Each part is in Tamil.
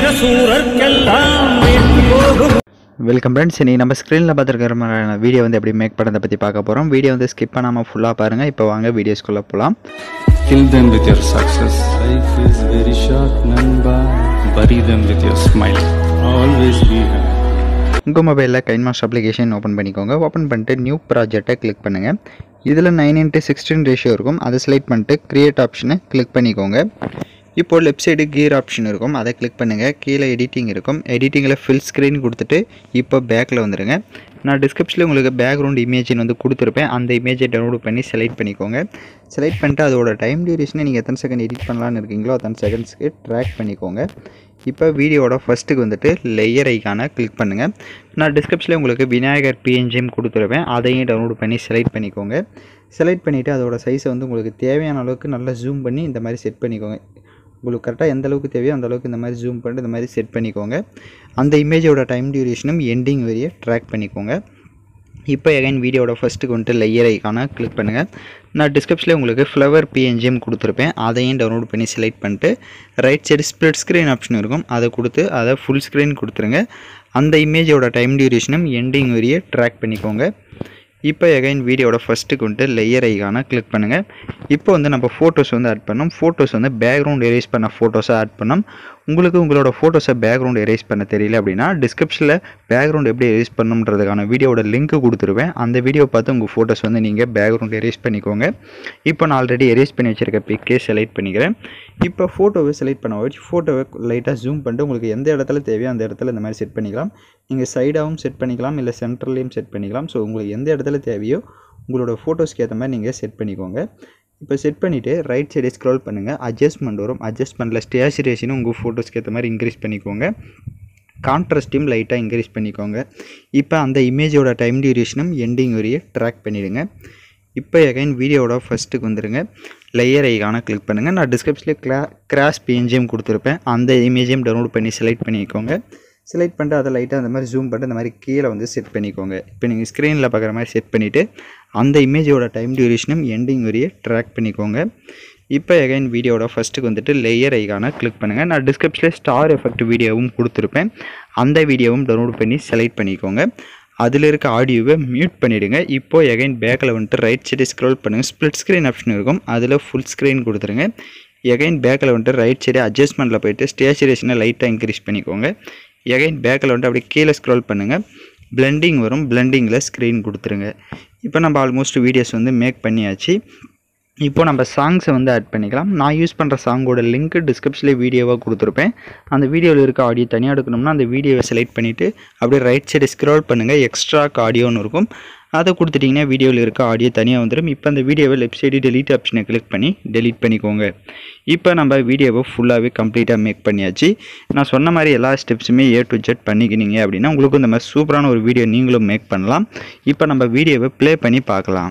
சூரர்க்கெல்லாம் வீட்டு போகும் வெல்கம் ஃப்ரெண்ட்ஸ் இன்றைக்கி நம்ம ஸ்க்ரீனில் பார்த்துருக்கிற மாதிரியான வீடியோ வந்து எப்படி மேக் பண்ணுறதை பற்றி பார்க்க போகிறோம் வீடியோ வந்து ஸ்கிப் பண்ணாமல் ஃபுல்லாக பாருங்கள் இப்போ வாங்க வீடியோஸ்குள்ளே போகலாம் Kill them with your success. Life is very short, Namba. Bury them with your smile. Always be happy. உங்கள் மொபைலில் கைன்மாஸ்ட் அப்ளிகேஷன் ஓப்பன் பண்ணிக்கோங்க ஓப்பன் பண்ணிட்டு நியூ ப்ராஜெக்டை கிளிக் பண்ணுங்கள் இதில் நைன் இன்ட்டு சிக்ஸ்டீன் ரேஷியோ இருக்கும் அதை செலக்ட் பண்ணிட்டு க்ரியேட் ஆப்ஷனை கிளிக் பண்ணிக்கோங்க இப்போ லெஃப்ட் சைடு கியர் ஆப்ஷன் இருக்கும் அதை கிளிக் பண்ணுங்கள் கீழே எடிட்டிங் இருக்கும் எடிட்டிங்கில் ஃபில் ஸ்க்ரீன் கொடுத்துட்டு இப்போ பேக்கில் வந்துடுங்க நான் டிஸ்கிரிப்ஷனில் உங்களுக்கு பேக்ரவுண்ட் இமேஜின் வந்து கொடுத்துருப்பேன் அந்த இமேஜை டவுன்லோட் பண்ணி செலக்ட் பண்ணிக்கோங்க செலக்ட் பண்ணிட்டு அதோட டைம் டியூரேஷனை நீங்கள் எத்தனை செகண்ட் எடிட் பண்ணலான்னு இருக்கீங்களோ அத்தனை செகண்ட்ஸ்க்கு ட்ராக் பண்ணிக்கோங்க இப்போ வீடியோவோட ஃபஸ்ட்டுக்கு வந்துட்டு லேயர் ஐக்கானை கிளிக் பண்ணுங்கள் நான் டிஸ்கிரிப்ஷனில் உங்களுக்கு விநாயகர் பிஎன்ஜிஎம் கொடுத்துருவேன் அதையும் டவுன்லோட் பண்ணி செலக்ட் பண்ணிக்கோங்க செலக்ட் பண்ணிவிட்டு அதோட சைஸை வந்து உங்களுக்கு தேவையான அளவுக்கு நல்லா ஜூம் பண்ணி இந்த மாதிரி செட் பண்ணிக்கோங்க உங்களுக்கு கரெக்டாக எந்த அளவுக்கு தேவையோ அந்த அளவுக்கு இந்த மாதிரி ஜூம் பண்ணிட்டு இந்த மாதிரி செட் பண்ணிக்கோங்க அந்த இமேஜோட டைம் டியூரேஷனும் எண்டிங் வரைய ட்ராக் பண்ணிக்கோங்க இப்போ எகைன் வீடியோட ஃபஸ்ட்டுக்கு வந்துட்டு லேயர் ஐக்கான கிளிக் பண்ணுங்கள் நான் டிஸ்கிரிப்ஷனில் உங்களுக்கு ஃப்ளவர் பிஎன்ஜிஎம் கொடுத்துருப்பேன் அதையும் டவுன்லோட் பண்ணி செலக்ட் பண்ணிட்டு right side split screen option இருக்கும் அதை கொடுத்து அதை ஃபுல் ஸ்க்ரீன் கொடுத்துருங்க அந்த இமேஜோட டைம் டியூரேஷனும் எண்டிங் வரைய ட்ராக் பண்ணிக்கோங்க இப்போ எகைன் வீடியோட ஃபஸ்ட்டுக்கு வந்துட்டு லேயர் ஐக்கான கிளிக் பண்ணுங்கள் இப்போ வந்து நம்ம ஃபோட்டோஸ் வந்து ஆட் பண்ணோம் ஃபோட்டோஸ் வந்து பேக்ரவுண்ட் எரேஸ் பண்ண ஃபோட்டோஸை ஆட் பண்ணோம் உங்களுக்கு உங்களோட ஃபோட்டோஸை பேக்ரவுண்ட் எரேஸ் பண்ண தெரியல அப்படின்னா டிஸ்கிரிப்ஷனில் பேக்ரவுண்ட் எப்படி எரேஸ் பண்ணணுன்றதுக்கான வீடியோட லிங்க் கொடுத்துருவேன் அந்த வீடியோ பார்த்து உங்கள் ஃபோட்டோஸ் வந்து நீங்கள் பேக்ரவுண்ட் எரேஸ் பண்ணிக்கோங்க இப்போ நான் ஆல்ரெடி எரேஸ் பண்ணி வச்சிருக்க பிக்கே செலக்ட் பண்ணிக்கிறேன் இப்போ ஃபோட்டோவை செலக்ட் பண்ண வச்சு ஃபோட்டோவை லைட்டாக ஜூம் பண்ணிட்டு உங்களுக்கு எந்த இடத்துல தேவையோ அந்த இடத்துல இந்த மாதிரி செட் பண்ணிக்கலாம் நீங்கள் சைடாகவும் செட் பண்ணிக்கலாம் இல்லை சென்ட்ரல்லையும் செட் பண்ணிக்கலாம் ஸோ உங்களுக்கு எந்த இடத்துல தேவையோ உங்களோட ஃபோட்டோஸ்க்கு ஏற்ற மாதிரி நீங்கள் செட் பண்ணிக்கோங்க இப்போ செட் பண்ணிவிட்டு ரைட் சைடே ஸ்க்ரோல் பண்ணுங்கள் அட்ஜஸ்ட்மெண்ட் வரும் அட்ஜஸ்ட்மெண்ட்டில் ஸ்டேச்சுரேஷனும் உங்கள் ஃபோட்டோஸ்க்கு ஏற்ற மாதிரி இன்க்ரீஸ் பண்ணிக்கோங்க கான்ட்ராஸ்ட்டையும் லைட்டாக இன்க்ரீஸ் பண்ணிக்கோங்க இப்போ அந்த இமேஜோட டைம் டியூரேஷனும் எண்டிங் வரைய ட்ராக் பண்ணிவிடுங்க இப்போ எகைன் வீடியோவோட ஃபஸ்ட்டுக்கு வந்துடுங்க லேயர் ஐக்கான கிளிக் பண்ணுங்கள் நான் டிஸ்கிரிப்ஷனில் கிளா கிராஷ் பிஎன்ஜிஎம் கொடுத்துருப்பேன் அந்த இமேஜையும் டவுன்லோட் பண்ணி செலக்ட் பண்ணிக்கோங்க செலக்ட் பண்ணிட்டு அதை லைட்டாக அந்த மாதிரி ஜூம் பண்ணிட்டு இந்த மாதிரி கீழே வந்து செட் பண்ணிக்கோங்க இப்போ நீங்கள் ஸ்க்ரீனில் பார்க்குற மாதிரி செட் பண்ணிவிட்டு அந்த இமேஜோட டைம் டியூரேஷனும் எண்டிங் வரைய ட்ராக் பண்ணிக்கோங்க இப்போ எகைன் வீடியோட ஃபஸ்ட்டுக்கு வந்துட்டு லேயர் ஐக்கான கிளிக் பண்ணுங்கள் நான் டிஸ்கிரிப்ஷனில் ஸ்டார் எஃபெக்ட் வீடியோவும் கொடுத்துருப்பேன் அந்த வீடியோவும் டவுன்லோட் பண்ணி செலக்ட் பண்ணிக்கோங்க அதில் இருக்க ஆடியோவை மியூட் பண்ணிவிடுங்க இப்போ எகைன் பேக்கில் வந்துட்டு ரைட் சைடு ஸ்க்ரோல் பண்ணுங்கள் ஸ்ப்ளிட் ஸ்க்ரீன் ஆப்ஷன் இருக்கும் அதில் ஃபுல் ஸ்க்ரீன் கொடுத்துருங்க எகைன் பேக்கில் வந்துட்டு ரைட் சைடு அட்ஜஸ்ட்மெண்ட்டில் போயிட்டு ஸ்டேச்சுரேஷனை லைட்டாக இன்க்ரீஸ் பண்ணிக்கோங்க எகைன் பேக்கில் வந்துட்டு அப்படியே கீழே ஸ்க்ரோல் பண்ணுங்கள் பிளெண்டிங் வரும் பிளெண்டிங்கில் ஸ்க்ரீன் கொடுத்துருங்க இப்போ நம்ம ஆல்மோஸ்ட் வீடியோஸ் வந்து மேக் பண்ணியாச்சு இப்போ நம்ம சாங்ஸை வந்து ஆட் பண்ணிக்கலாம் நான் யூஸ் பண்ணுற சாங்கோட லிங்க் டிஸ்கிரிப்ஷனில் வீடியோவாக கொடுத்துருப்பேன் அந்த வீடியோவில் இருக்க ஆடியோ தனியாக எடுக்கணும்னா அந்த வீடியோவை செலக்ட் பண்ணிவிட்டு அப்படியே ரைட் சைடு ஸ்க்ரோல் பண்ணுங்கள் எக்ஸ்ட்ராக்கு ஆடியோன்னு இருக்கும் அதை கொடுத்துட்டிங்கன்னா வீடியோவில் இருக்க ஆடியோ தனியாக வந்துடும் இப்போ அந்த வீடியோவை லெஃப்ட் சைடு டெலீட் ஆப்ஷனை கிளிக் பண்ணி டெலீட் பண்ணிக்கோங்க இப்போ நம்ம வீடியோவை ஃபுல்லாகவே கம்ப்ளீட்டாக மேக் பண்ணியாச்சு நான் சொன்ன மாதிரி எல்லா ஸ்டெப்ஸுமே ஏ டு ஜெட் பண்ணிக்கினீங்க அப்படின்னா உங்களுக்கு இந்த மாதிரி சூப்பரான ஒரு வீடியோ நீங்களும் மேக் பண்ணலாம் இப்போ நம்ம வீடியோவை ப்ளே பண்ணி பார்க்கலாம்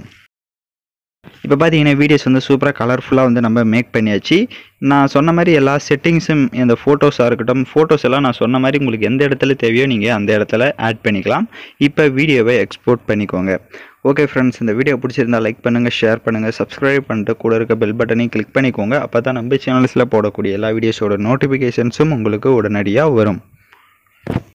இப்போ பார்த்தீங்கன்னா வீடியோஸ் வந்து சூப்பராக கலர்ஃபுல்லாக வந்து நம்ம மேக் பண்ணியாச்சு நான் சொன்ன மாதிரி எல்லா செட்டிங்ஸும் இந்த ஃபோட்டோஸாக இருக்கட்டும் ஃபோட்டோஸ் எல்லாம் நான் சொன்ன மாதிரி உங்களுக்கு எந்த இடத்துல தேவையோ நீங்கள் அந்த இடத்துல ஆட் பண்ணிக்கலாம் இப்போ வீடியோவை எக்ஸ்போர்ட் பண்ணிக்கோங்க ஓகே ஃப்ரெண்ட்ஸ் இந்த வீடியோ பிடிச்சிருந்தா லைக் பண்ணுங்கள் ஷேர் பண்ணுங்கள் சப்ஸ்கிரைப் பண்ணிட்டு கூட இருக்க பெல் பட்டனையும் கிளிக் பண்ணிக்கோங்க அப்போ தான் நம்ம சேனல்ஸில் போடக்கூடிய எல்லா வீடியோஸோட நோட்டிஃபிகேஷன்ஸும் உங்களுக்கு உடனடியாக வரும்